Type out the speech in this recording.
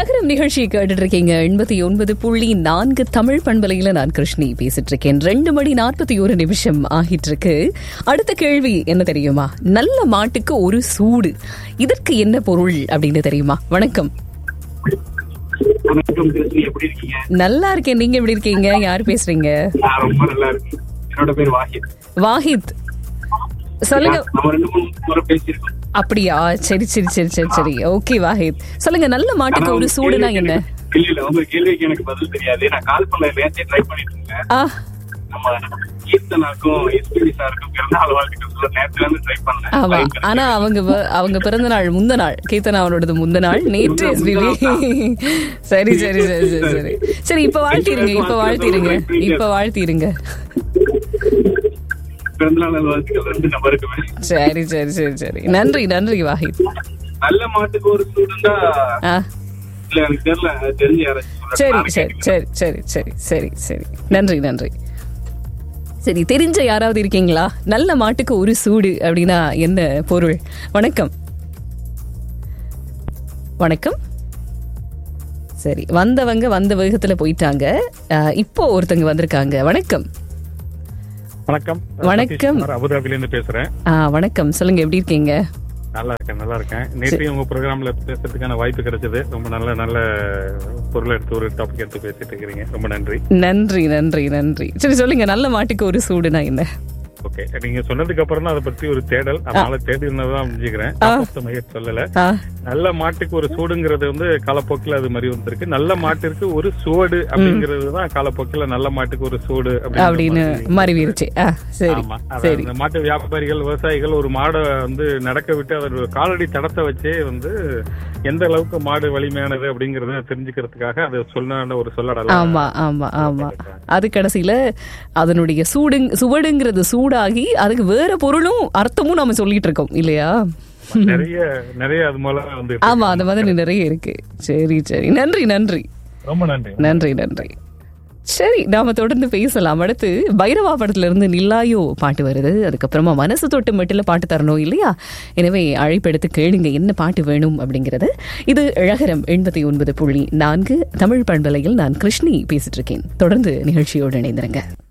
அழகரம் நிகழ்ச்சியை கேட்டுட்டு இருக்கீங்க எண்பத்தி ஒன்பது புள்ளி நான்கு தமிழ் பண்பலையில நான் கிருஷ்ணி பேசிட்டு இருக்கேன் ரெண்டு மணி நாற்பத்தி ஒரு நிமிஷம் ஆகிட்டு இருக்கு அடுத்த கேள்வி என்ன தெரியுமா நல்ல மாட்டுக்கு ஒரு சூடு இதற்கு என்ன பொருள் அப்படின்னு தெரியுமா வணக்கம் வணக்கம் கிருஷ்ணி எப்படி இருக்கீங்க நல்லா இருக்கேன் நீங்க எப்படி இருக்கீங்க யார் பேசுறீங்க நான் ரொம்ப நல்லா இருக்கேன் என்னோட பேர் வாஹித் வாஹித் சொல்லுங்க நம்ம ரெண்டு மூணு முறை பேசியிருக்கோம் அப்படியா சரி சரி சரி சரி சரி ஓகே வாஹித் சொல்லுங்க நல்ல மாட்டுக்கு ஆனா ஒரு உங்க சூடுனா கேள்விக்கு என்ன எனக்கு- இல்ல இல்ல உங்க கேள்விக்கு எனக்கு பதில் தெரியாது நான் கால் பண்ண நேரத்தே ட்ரை பண்ணிட்டு இருந்தேன் ஆ நம்ம கீர்த்தனாக்கும் எஸ்பிபி சாருக்கும் பிறந்தநாள் வாழ்த்துக்கள் சொல்ல நேரத்துல இருந்து ட்ரை பண்ணேன் ஆமா line கிடைக்கல. ஆனா அவங்க வ- அவங்க பிறந்த நாள் முந்த நாள் கீர்த்தனா அவனோடது முந்த நாள் நேற்று எஸ்பிபி சரி சரி சரி சரி சரி சரி இப்ப வாழ்த்திருங்க இப்ப வாழ்த்திருங்க இப்ப வாழ்த்திருங்க பிறந்தநாள் வாழ்த்துக்கள் ரெண்டு நபருக்குமே சரி சரி சரி சரி நன்றி நன்றி வாஹித் நல்ல மாட்டுக்கு ஒரு ஸ்டூடெண்டா ஆ இல்ல எனக்கு தெரியல அது தெரிஞ்சு யாராச்சும் சரி சொல்லட்டும். சரி சரி சரி சரி சரி சரி நன்றி நன்றி சரி தெரிஞ்ச யாராவது இருக்கீங்களா நல்ல மாட்டுக்கு ஒரு சூடு அப்படின்னா என்ன பொருள் வணக்கம் வணக்கம் சரி வந்தவங்க வந்த வேகத்துல போயிட்டாங்க அஹ், இப்போ ஒருத்தங்க வந்திருக்காங்க வணக்கம் வணக்கம் வணக்கம். சதீஷ் குமார் அபுதாபில இருந்து பேசுறேன் ஆ, வணக்கம் சொல்லுங்க எப்படி இருக்கீங்க நல்லா இருக்கேன் நல்லா இருக்கேன் நேற்று உங்க ப்ரோக்ராம்ல பேசுறதுக்கான வாய்ப்பு கிடைச்சது ரொம்ப நல்ல நல்ல பொருள் எடுத்து ஒரு டாபிக் எடுத்து பேசிட்டு இருக்கிறீங்க ரொம்ப நன்றி நன்றி நன்றி நன்றி சரி சொல்லுங்க நல்ல மாட்டுக்கு ஒரு சூடுனா என்ன ஓகே நீங்க சொன்னதுக்கு அப்புறம் தான் அதை பத்தி ஒரு தேடல் அதனால தேடி இருந்ததான் முடிஞ்சுக்கிறேன் மையட் சொல்லல ஆ நல்ல மாட்டுக்கு ஒரு சூடுங்கிறது வந்து காலப்போக்கில் அது மாதிரி வந்திருக்கு நல்ல மாட்டிற்கு ஒரு சுவடு அப்படிங்கிறது தான் காலப்போக்கில் நல்ல மாட்டுக்கு ஒரு சூடு அப்படிங்கிற அப்படின்னு மாதிரி மறைவிருச்சு ஆ சரி ஆமா அதாவது சரி இந்த மாட்டு வியாபாரிகள் விவசாயிகள் ஒரு மாடை வந்து நடக்க விட்டு அவர் காலடி தடத்தை வச்சே வந்து எந்த அளவுக்கு மாடு வலிமையானது அப்படிங்கறத தெரிஞ்சுக்கிறதுக்காக அது சொன்ன ஒரு சொல்லடலாம் ஆமா ஆமா ஆமா அது கடைசியில அதனுடைய சூடு சுவடுங்கிறது சூடாகி அதுக்கு வேற பொருளும் அர்த்தமும் நாம சொல்லிட்டு இருக்கோம் இல்லையா நிறைய நிறைய அது மூலம் வந்து ஆமா அந்த மாதிரி நிறைய இருக்கு சரி சரி நன்றி நன்றி ரொம்ப நன்றி நன்றி நன்றி சரி நாம தொடர்ந்து பேசலாம் அடுத்து பைரவா படத்துல இருந்து நில்லாயோ பாட்டு வருது அதுக்கப்புறமா மனசு தொட்டு மட்டும் பாட்டு தரணும் இல்லையா எனவே அழைப்பெடுத்து கேளுங்க என்ன பாட்டு வேணும் அப்படிங்கிறது இது இழகரம் எண்பத்தி ஒன்பது புள்ளி நான்கு தமிழ் பண்பலையில் நான் கிருஷ்ணி பேசிட்டு இருக்கேன் தொடர்ந்து நிகழ்ச்சியோடு இணைந்திருங்க